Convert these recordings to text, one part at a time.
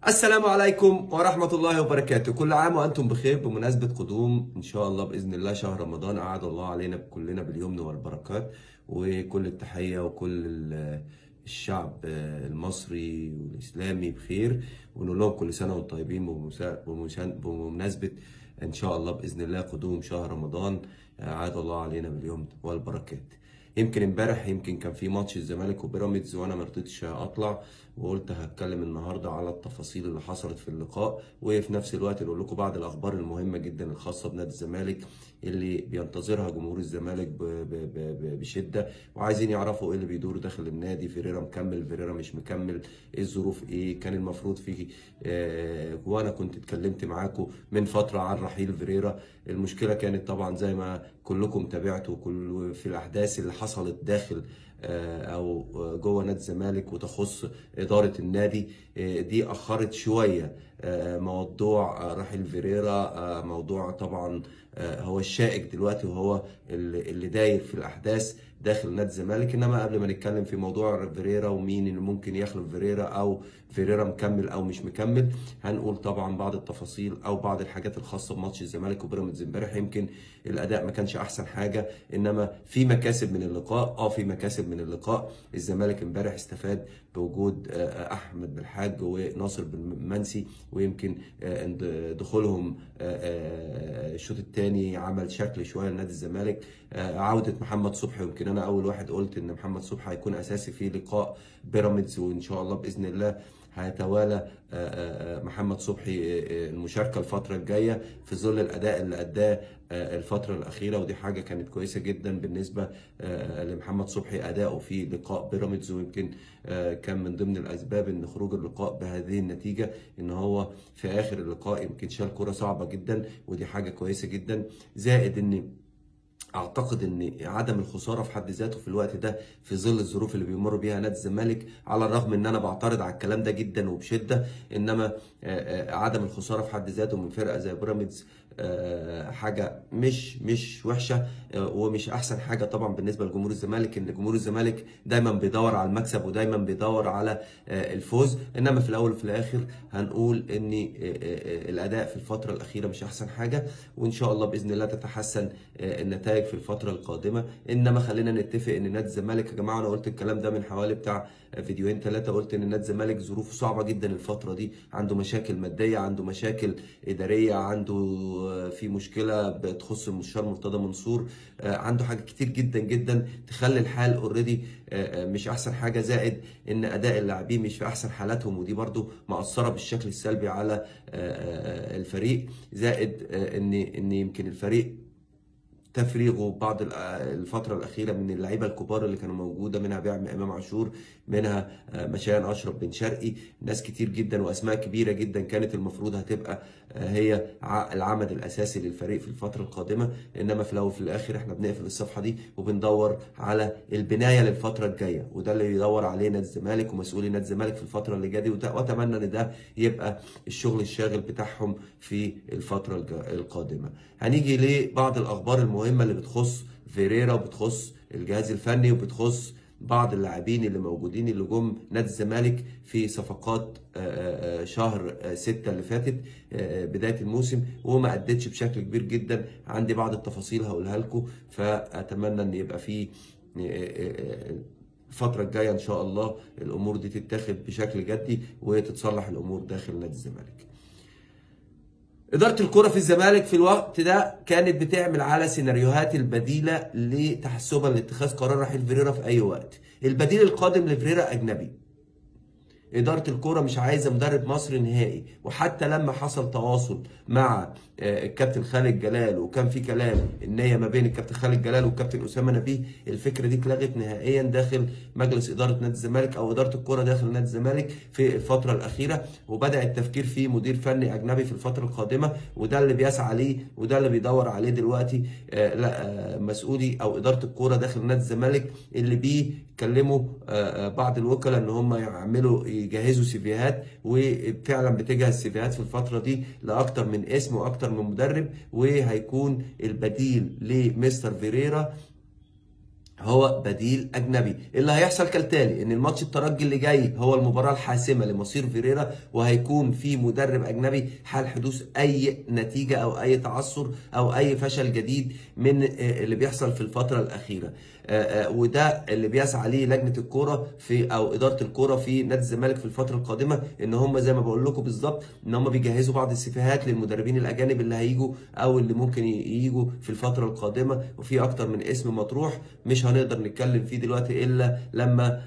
السلام عليكم ورحمة الله وبركاته كل عام وأنتم بخير بمناسبة قدوم إن شاء الله بإذن الله شهر رمضان أعاد الله علينا كلنا باليمن والبركات وكل التحية وكل ال- الشعب المصري والإسلامي بخير ونقول لهم كل سنة وانتم طيبين بمسا- بمسا- بمناسبة إن شاء الله بإذن الله قدوم شهر رمضان أعاد الله علينا باليمن والبركات يمكن امبارح يمكن كان في ماتش الزمالك وبيراميدز وانا ما رضيتش اطلع وقلت هتكلم النهارده على التفاصيل اللي حصلت في اللقاء وفي نفس الوقت نقول لكم بعض الاخبار المهمه جدا الخاصه بنادي الزمالك اللي بينتظرها جمهور الزمالك ب- ب- ب- بشده وعايزين يعرفوا ايه اللي بيدور داخل النادي فيريرا مكمل فيريرا مش مكمل ايه الظروف ايه كان المفروض في آه، وانا كنت اتكلمت معاكم من فتره عن رحيل فيريرا المشكله كانت طبعا زي ما كلكم تابعتوا كل في الاحداث اللي حصلت داخل آه، او جوه نادي الزمالك وتخص اداره النادي آه، دي اخرت شويه آه، موضوع آه، رحيل فيريرا آه، موضوع طبعا آه، هو الشائك دلوقتي وهو اللي اللي داير في الاحداث داخل نادي الزمالك انما قبل ما نتكلم في موضوع فيريرا ومين اللي ممكن يخلف فيريرا او فيريرا مكمل او مش مكمل هنقول طبعا بعض التفاصيل او بعض الحاجات الخاصه بماتش الزمالك وبيراميدز امبارح يمكن الاداء ما كانش احسن حاجه انما في مكاسب من اللقاء اه في مكاسب من اللقاء الزمالك امبارح استفاد بوجود آه، احمد بالحاج وناصر بالمنسي ويمكن آه، إن دخولهم آه، آه، الشوط الثاني عمل شكل شويه لنادي الزمالك آه، عوده محمد صبحي يمكن انا اول واحد قلت ان محمد صبحي هيكون اساسي في لقاء بيراميدز وان شاء الله باذن الله هيتوالى آه، آه، آه، محمد صبحي آه، آه، المشاركه الفتره الجايه في ظل الاداء اللي اداه آه، الفتره الاخيره ودي حاجه كانت كويسه جدا بالنسبه آه، لمحمد صبحي اداؤه في لقاء بيراميدز ويمكن آه، كان من ضمن الاسباب ان خروج اللقاء بهذه النتيجه ان هو في اخر اللقاء يمكن شال كره صعبه جدا ودي حاجه كويسه جدا زائد ان اعتقد ان عدم الخساره في حد ذاته في الوقت ده في ظل الظروف اللي بيمر بيها نادي الزمالك على الرغم ان انا بعترض على الكلام ده جدا وبشده انما آه، آه، عدم الخساره في حد ذاته من فرقه زي بيراميدز آه، حاجه مش مش وحشه آه، ومش احسن حاجه طبعا بالنسبه لجمهور الزمالك ان جمهور الزمالك دايما بيدور على المكسب ودايما بيدور على آه، الفوز انما في الاول وفي الاخر هنقول ان آه، آه، الاداء في الفتره الاخيره مش احسن حاجه وان شاء الله باذن الله تتحسن آه، النتائج في الفتره القادمه انما خلينا نتفق ان نادي الزمالك يا جماعه انا قلت الكلام ده من حوالي بتاع فيديوهين ثلاثه قلت ان نادي الزمالك ظروفه صعبه جدا الفتره دي عنده مشاكل ماديه عنده مشاكل اداريه عنده آه، في مشكله بتخص المستشار مرتضى منصور آه، عنده حاجات كتير جدا جدا تخلي الحال اوريدي مش احسن حاجه زائد ان اداء اللاعبين مش في احسن حالاتهم ودي برضو مأثره بالشكل السلبي على آه، آه، الفريق زائد آه، ان ان يمكن الفريق تفريغه بعض ال- الفترة الأخيرة من اللعيبة الكبار اللي كانوا موجودة منها بيع إمام عاشور منها آه، مشيان أشرف بن شرقي ناس كتير جدا وأسماء كبيرة جدا كانت المفروض هتبقى آه، هي ع- العمد الأساسي للفريق في الفترة القادمة إنما في الأول وفي الآخر إحنا بنقفل الصفحة دي وبندور على البناية للفترة الجاية وده اللي بيدور عليه نادي الزمالك ومسؤولي نادي الزمالك في الفترة اللي جاية دي وده- وأتمنى إن ده يبقى الشغل الشاغل بتاعهم في الفترة الج- القادمة هنيجي لبعض الأخبار المهمة اللي بتخص فيريرا وبتخص الجهاز الفني وبتخص بعض اللاعبين اللي موجودين اللي جم نادي الزمالك في صفقات آه، آه، آه، شهر آه، ستة اللي فاتت آه، آه، بداية الموسم وما أدتش بشكل كبير جدا عندي بعض التفاصيل هقولها لكم فأتمنى إن يبقى في آه، آه، آه، الفترة الجاية إن شاء الله الأمور دي تتاخد بشكل جدي وتتصلح الأمور داخل نادي الزمالك. إدارة الكرة في الزمالك في الوقت ده كانت بتعمل على سيناريوهات البديلة لتحسبا لاتخاذ قرار رحيل فيريرا في أي وقت. البديل القادم لفيريرا أجنبي. إدارة الكرة مش عايزة مدرب مصري نهائي وحتى لما حصل تواصل مع آه، الكابتن خالد جلال وكان في كلام النية ما بين الكابتن خالد جلال والكابتن أسامة نبيه الفكرة دي اتلغت نهائيا داخل مجلس إدارة نادي الزمالك أو إدارة الكرة داخل نادي الزمالك في الفترة الأخيرة وبدأ التفكير في مدير فني أجنبي في الفترة القادمة وده اللي بيسعى ليه وده اللي بيدور عليه دلوقتي آه، لا آه، مسؤولي أو إدارة الكرة داخل نادي الزمالك اللي بيكلموا آه، آه، بعض الوكلاء ان هم يعملوا يجهزوا سيفيهات وفعلا بتجهز سيفيهات في الفتره دي لاكتر من اسم واكتر من مدرب وهيكون البديل لمستر فيريرا هو بديل اجنبي اللي هيحصل كالتالي ان الماتش الترجي اللي جاي هو المباراه الحاسمه لمصير فيريرا وهيكون في مدرب اجنبي حال حدوث اي نتيجه او اي تعثر او اي فشل جديد من اللي بيحصل في الفتره الاخيره وده اللي بيسعى ليه لجنه الكوره في او اداره الكوره في نادي الزمالك في الفتره القادمه ان هم زي ما بقول لكم بالظبط ان هم بيجهزوا بعض السيفيهات للمدربين الاجانب اللي هيجوا او اللي ممكن يجوا في الفتره القادمه وفي اكتر من اسم مطروح مش هنقدر نتكلم فيه دلوقتي الا لما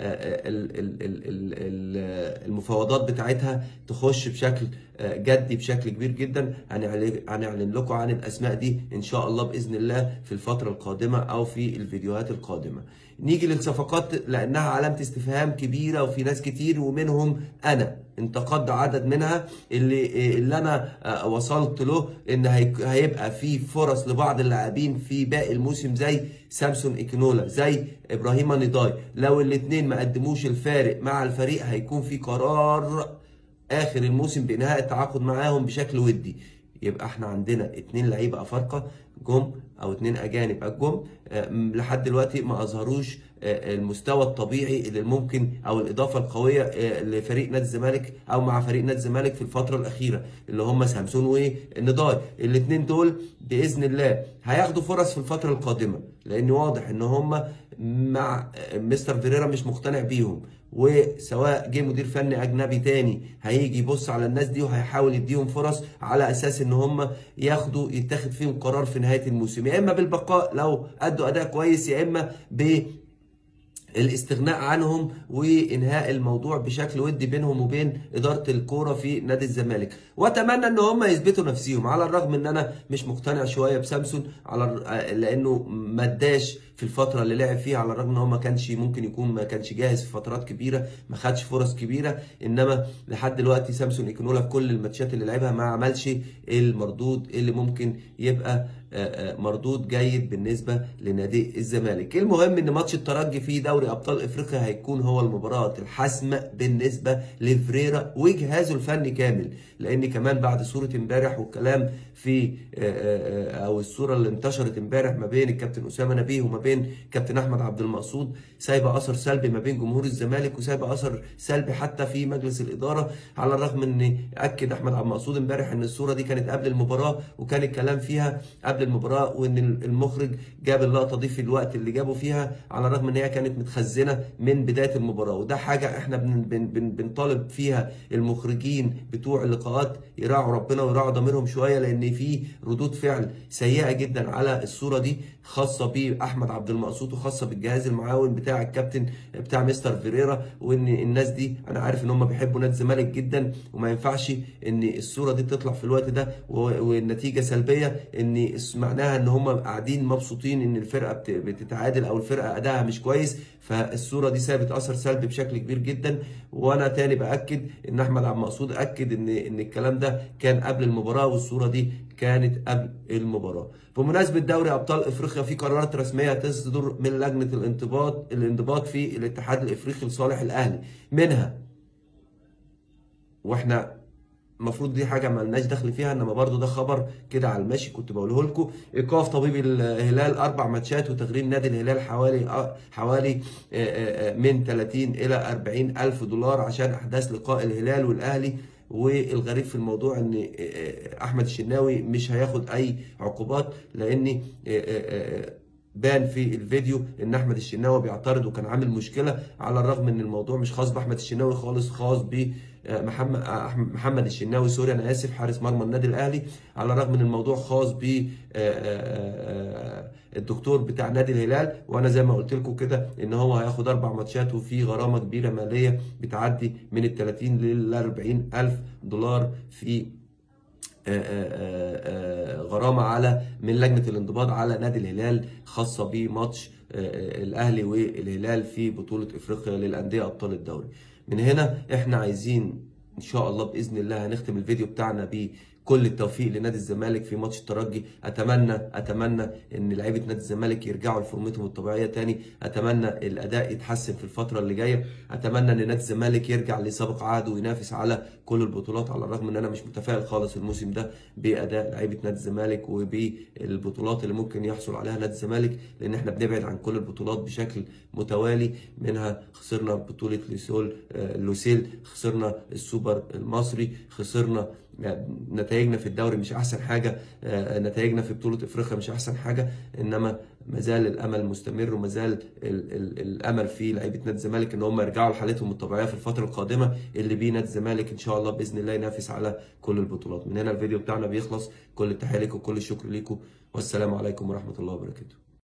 المفاوضات بتاعتها تخش بشكل جدي بشكل كبير جدا هنعلن لكم عن الاسماء دي ان شاء الله باذن الله في الفتره القادمه او في الفيديوهات القادمه نيجي للصفقات لانها علامه استفهام كبيره وفي ناس كتير ومنهم انا انتقد عدد منها اللي اللي انا وصلت له ان هيبقى في فرص لبعض اللاعبين في باقي الموسم زي سامسون ايكنولا زي ابراهيم نضاي لو الاثنين ما قدموش الفارق مع الفريق هيكون في قرار اخر الموسم بانهاء التعاقد معاهم بشكل ودي يبقى احنا عندنا اتنين لعيبه افارقه جم او اتنين اجانب جم لحد دلوقتي ما اظهروش المستوى الطبيعي اللي ممكن او الاضافه القويه لفريق نادي الزمالك او مع فريق نادي الزمالك في الفتره الاخيره اللي هم سامسون والنضاي الاثنين دول باذن الله هياخدوا فرص في الفتره القادمه لان واضح ان هم مع مستر فيريرا مش مقتنع بيهم وسواء جه مدير فني اجنبي تاني هيجي يبص على الناس دي وهيحاول يديهم فرص على اساس ان هم ياخدوا يتاخد فيهم قرار في نهايه الموسم يا اما بالبقاء لو ادوا اداء كويس يا اما ب الاستغناء عنهم وانهاء الموضوع بشكل ودي بينهم وبين اداره الكوره في نادي الزمالك واتمنى ان هم يثبتوا نفسهم على الرغم ان انا مش مقتنع شويه بسامسون على لانه ما اداش في الفتره اللي لعب فيها على الرغم ان هو ما كانش ممكن يكون ما كانش جاهز في فترات كبيره ما خدش فرص كبيره انما لحد دلوقتي سامسون ايكونولا في كل الماتشات اللي لعبها ما عملش المردود اللي ممكن يبقى مردود جيد بالنسبه لنادي الزمالك المهم ان ماتش الترجي في دوري ابطال افريقيا هيكون هو المباراه الحاسمه بالنسبه لفريرا وجهازه الفني كامل لان كمان بعد صوره امبارح والكلام في او الصوره اللي انتشرت امبارح ما بين الكابتن اسامه نبيه وما بين كابتن احمد عبد المقصود سايبه اثر سلبي ما بين جمهور الزمالك وسايبه اثر سلبي حتى في مجلس الاداره على الرغم ان اكد احمد عبد المقصود امبارح ان الصوره دي كانت قبل المباراه وكان الكلام فيها قبل المباراه وان المخرج جاب اللقطه دي في الوقت اللي جابوا فيها على الرغم ان هي كانت متخزنه من بدايه المباراه وده حاجه احنا بن بن بن بنطالب فيها المخرجين بتوع اللقاءات يراعوا ربنا ويراعوا ضميرهم شويه لان في ردود فعل سيئه جدا على الصوره دي خاصه باحمد عبد المقصود وخاصه بالجهاز المعاون بتاع الكابتن بتاع مستر فيريرا وان الناس دي انا عارف ان هم بيحبوا نادي الزمالك جدا وما ينفعش ان الصوره دي تطلع في الوقت ده والنتيجه سلبيه ان معناها ان هم قاعدين مبسوطين ان الفرقه بتتعادل او الفرقه ادائها مش كويس فالصوره دي سابت اثر سلبي بشكل كبير جدا وانا تاني باكد ان احمد عبد المقصود اكد ان ان الكلام ده كان قبل المباراه والصوره دي كانت قبل المباراه بمناسبه دوري ابطال افريقيا في قرارات رسميه تصدر من لجنه الانضباط الانضباط في الاتحاد الافريقي لصالح الاهلي منها واحنا المفروض دي حاجه ما لناش دخل فيها انما برضو ده خبر كده على المشي كنت بقوله لكم ايقاف طبيب الهلال اربع ماتشات وتغريم نادي الهلال حوالي حوالي من 30 الى 40 الف دولار عشان احداث لقاء الهلال والاهلي والغريب في الموضوع ان احمد الشناوي مش هياخد اي عقوبات لان بان في الفيديو ان احمد الشناوي بيعترض وكان عامل مشكله على الرغم ان الموضوع مش خاص باحمد الشناوي خالص خاص ب محمد محمد الشناوي سوري انا اسف حارس مرمى النادي الاهلي على الرغم ان الموضوع خاص ب الدكتور بتاع نادي الهلال وانا زي ما قلت لكم كده ان هو هياخد اربع ماتشات وفي غرامه كبيره ماليه بتعدي من ال 30 لل 40 الف دولار في غرامه على من لجنه الانضباط على نادي الهلال خاصه بماتش الاهلي والهلال في بطوله افريقيا للانديه ابطال الدوري من هنا احنا عايزين ان شاء الله باذن الله هنختم الفيديو بتاعنا كل التوفيق لنادي الزمالك في ماتش الترجي اتمنى اتمنى ان لعيبه نادي الزمالك يرجعوا لفورمتهم الطبيعيه تاني اتمنى الاداء يتحسن في الفتره اللي جايه اتمنى ان نادي الزمالك يرجع لسابق عهده وينافس على كل البطولات على الرغم ان انا مش متفائل خالص الموسم ده باداء لعيبه نادي الزمالك وبالبطولات اللي ممكن يحصل عليها نادي الزمالك لان احنا بنبعد عن كل البطولات بشكل متوالي منها خسرنا بطوله لوسيل لوسيل خسرنا السوبر المصري خسرنا نتائجنا في الدوري مش احسن حاجه نتائجنا في بطوله افريقيا مش احسن حاجه انما ما زال الامل مستمر وما زال الامل في لعيبه نادي الزمالك ان هم يرجعوا لحالتهم الطبيعيه في الفتره القادمه اللي بيه نادي الزمالك ان شاء الله باذن الله ينافس على كل البطولات من هنا الفيديو بتاعنا بيخلص كل التحيه لكم وكل الشكر لكم والسلام عليكم ورحمه الله وبركاته